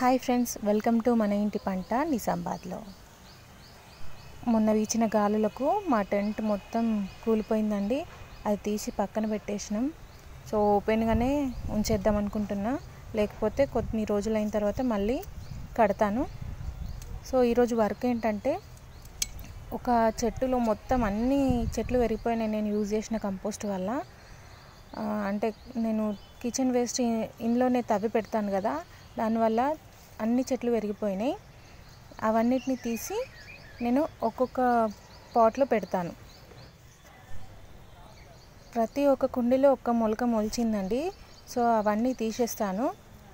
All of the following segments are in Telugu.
హాయ్ ఫ్రెండ్స్ వెల్కమ్ టు మన ఇంటి పంట నిజామాబాద్లో మొన్న వీచిన గాలులకు మా టెంట్ మొత్తం కూలిపోయిందండి అది తీసి పక్కన పెట్టేసినాం సో ఓపెన్గానే ఉంచేద్దాం అనుకుంటున్నా లేకపోతే కొన్ని రోజులు అయిన తర్వాత మళ్ళీ కడతాను సో ఈరోజు వర్క్ ఏంటంటే ఒక చెట్టులో మొత్తం అన్ని చెట్లు పెరిగిపోయినాయి నేను యూజ్ చేసిన కంపోస్ట్ వల్ల ఆ, అంటే నేను కిచెన్ వేస్ట్ ఇ- ఇంట్లోనే తవ్వి పెడతాను కదా దానివల్ల అన్ని చెట్లు పెరిగిపోయినాయి అవన్నిటిని తీసి నేను ఒక్కొక్క పాట్లో పెడతాను ప్రతి ఒక్క కుండీలో ఒక్క మొలక మొలిచిందండి సో అవన్నీ తీసేస్తాను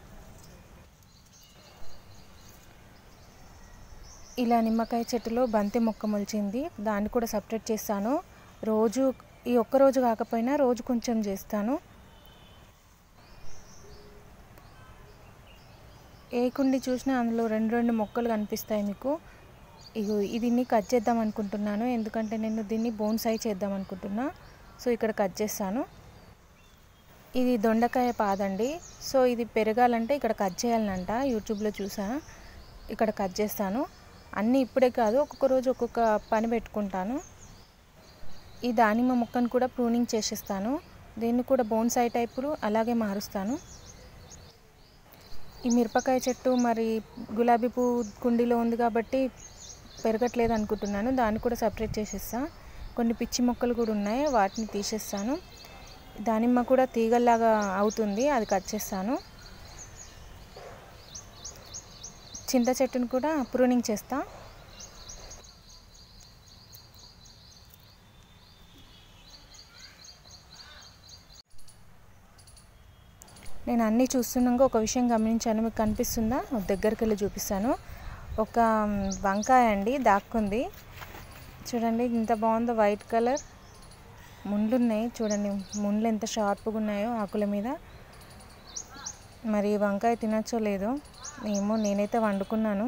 ఇలా నిమ్మకాయ చెట్టులో బంతి మొక్క మొలిచింది దాన్ని కూడా సపరేట్ చేస్తాను రోజు ఈ ఒక్క రోజు కాకపోయినా రోజు కొంచెం చేస్తాను ఏ కుండి చూసినా అందులో రెండు రెండు మొక్కలు కనిపిస్తాయి మీకు ఇగో దీన్ని కట్ చేద్దాం అనుకుంటున్నాను ఎందుకంటే నేను దీన్ని బోన్ సై చేద్దాం అనుకుంటున్నా సో ఇక్కడ కట్ చేస్తాను ఇది దొండకాయ పాదండి సో ఇది పెరగాలంటే ఇక్కడ కట్ చేయాలంట యూట్యూబ్లో చూసా ఇక్కడ కట్ చేస్తాను అన్నీ ఇప్పుడే కాదు ఒక్కొక్క రోజు ఒక్కొక్క పని పెట్టుకుంటాను ఈ దానిమ్మ మొక్కను కూడా ప్రూనింగ్ చేసేస్తాను దీన్ని కూడా బోన్సాయి టైపులు అలాగే మారుస్తాను ఈ మిరపకాయ చెట్టు మరి గులాబీ పువ్వు కుండీలో ఉంది కాబట్టి పెరగట్లేదు అనుకుంటున్నాను దాన్ని కూడా సపరేట్ చేసేస్తా కొన్ని పిచ్చి మొక్కలు కూడా ఉన్నాయి వాటిని తీసేస్తాను దానిమ్మ కూడా తీగల్లాగా అవుతుంది అది కట్ చేస్తాను చింత చెట్టును కూడా ప్రూనింగ్ చేస్తా నేను అన్నీ చూస్తున్నాక ఒక విషయం గమనించాను మీకు కనిపిస్తుందా దగ్గరికి వెళ్ళి చూపిస్తాను ఒక వంకాయ అండి దాక్కుంది చూడండి ఇంత బాగుందో వైట్ కలర్ ముండ్లు ఉన్నాయి చూడండి ముండ్లు ఎంత షార్ప్గా ఉన్నాయో ఆకుల మీద మరి ఈ వంకాయ తినచ్చో లేదో ఏమో నేనైతే వండుకున్నాను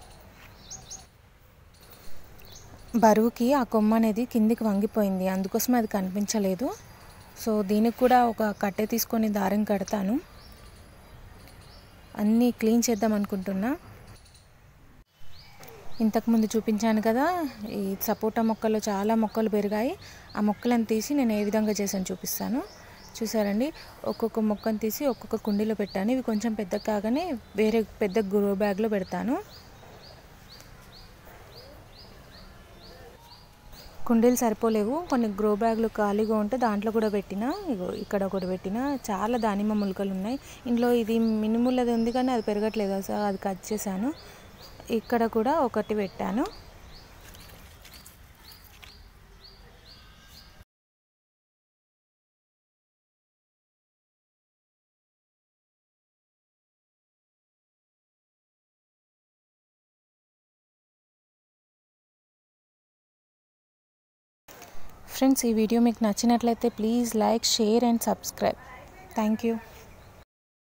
బరువుకి ఆ కొమ్మ అనేది కిందికి వంగిపోయింది అందుకోసం అది కనిపించలేదు సో దీనికి కూడా ఒక కట్టె తీసుకొని దారం కడతాను అన్నీ క్లీన్ చేద్దాం అనుకుంటున్నా ఇంతకుముందు చూపించాను కదా ఈ సపోటా మొక్కలు చాలా మొక్కలు పెరిగాయి ఆ మొక్కలను తీసి నేను ఏ విధంగా చేశాను చూపిస్తాను చూసారండి ఒక్కొక్క మొక్కను తీసి ఒక్కొక్క కుండీలో పెట్టాను ఇవి కొంచెం పెద్ద కాగానే వేరే పెద్ద గ్రో బ్యాగ్లో పెడతాను కుండీలు సరిపోలేవు కొన్ని గ్రో బ్యాగ్లు ఖాళీగా ఉంటే దాంట్లో కూడా పెట్టిన ఇగో ఇక్కడ ఒకటి పెట్టిన చాలా దానిమ్మ మొలకలు ఉన్నాయి ఇందులో ఇది మినుములది ఉంది కానీ అది పెరగట్లేదు సో అది కట్ చేశాను ఇక్కడ కూడా ఒకటి పెట్టాను ఫ్రెండ్స్ ఈ వీడియో మీకు నచ్చినట్లయితే please like share and subscribe thank you